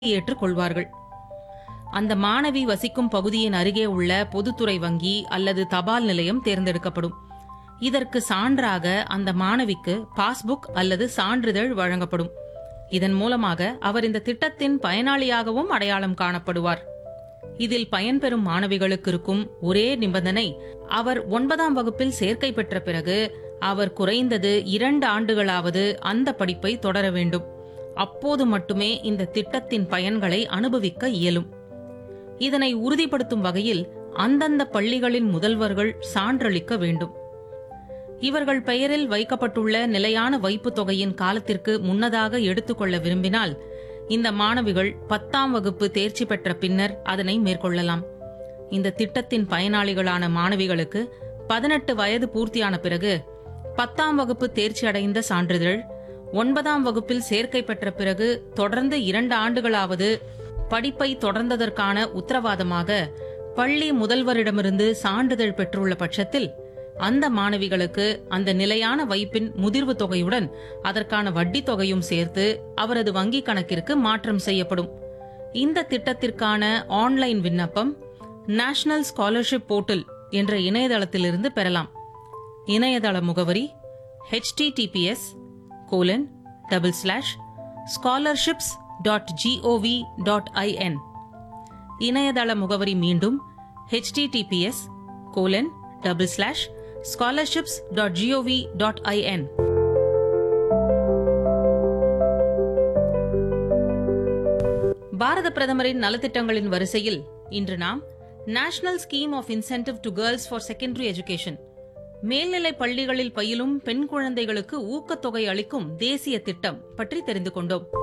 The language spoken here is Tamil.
ஏற்றுக்கொள்வார்கள் அந்த மாணவி வசிக்கும் பகுதியின் அருகே உள்ள பொதுத்துறை வங்கி அல்லது தபால் நிலையம் தேர்ந்தெடுக்கப்படும் இதற்கு சான்றாக அந்த மாணவிக்கு பாஸ்புக் அல்லது சான்றிதழ் வழங்கப்படும் இதன் மூலமாக அவர் இந்த திட்டத்தின் பயனாளியாகவும் அடையாளம் காணப்படுவார் இதில் பயன்பெறும் மாணவிகளுக்கு இருக்கும் ஒரே நிபந்தனை அவர் ஒன்பதாம் வகுப்பில் சேர்க்கை பெற்ற பிறகு அவர் குறைந்தது இரண்டு ஆண்டுகளாவது அந்த படிப்பை தொடர வேண்டும் அப்போது மட்டுமே இந்த திட்டத்தின் பயன்களை அனுபவிக்க இயலும் இதனை உறுதிப்படுத்தும் வகையில் அந்தந்த பள்ளிகளின் முதல்வர்கள் சான்றளிக்க வேண்டும் இவர்கள் பெயரில் வைக்கப்பட்டுள்ள நிலையான வைப்புத் தொகையின் காலத்திற்கு முன்னதாக எடுத்துக்கொள்ள விரும்பினால் இந்த மாணவிகள் பத்தாம் வகுப்பு தேர்ச்சி பெற்ற பின்னர் அதனை மேற்கொள்ளலாம் இந்த திட்டத்தின் பயனாளிகளான மாணவிகளுக்கு பதினெட்டு வயது பூர்த்தியான பிறகு பத்தாம் வகுப்பு தேர்ச்சி அடைந்த சான்றிதழ் ஒன்பதாம் வகுப்பில் சேர்க்கை பெற்ற பிறகு தொடர்ந்து இரண்டு ஆண்டுகளாவது படிப்பை தொடர்ந்ததற்கான உத்தரவாதமாக பள்ளி முதல்வரிடமிருந்து சான்றிதழ் பெற்றுள்ள பட்சத்தில் அந்த மாணவிகளுக்கு அந்த நிலையான வைப்பின் முதிர்வு தொகையுடன் அதற்கான வட்டி தொகையும் சேர்த்து அவரது வங்கிக் கணக்கிற்கு மாற்றம் செய்யப்படும் இந்த திட்டத்திற்கான ஆன்லைன் விண்ணப்பம் நேஷனல் ஸ்காலர்ஷிப் போர்ட்டல் என்ற இணையதளத்திலிருந்து பெறலாம் இணையதள முகவரி https colon double slash scholarships dot GOV dot IN இணையதள முகவரி மீண்டும் https colon double slash scholarships dot GOV dot IN Bharat பிரதமரின் நலத்திட்டங்களின் வரிசையில் இன்று நாம் national scheme of incentive to girls for secondary education மேல்நிலை பள்ளிகளில் பயிலும் பெண் குழந்தைகளுக்கு ஊக்கத்தொகை அளிக்கும் தேசிய திட்டம் பற்றி தெரிந்து கொண்டோம்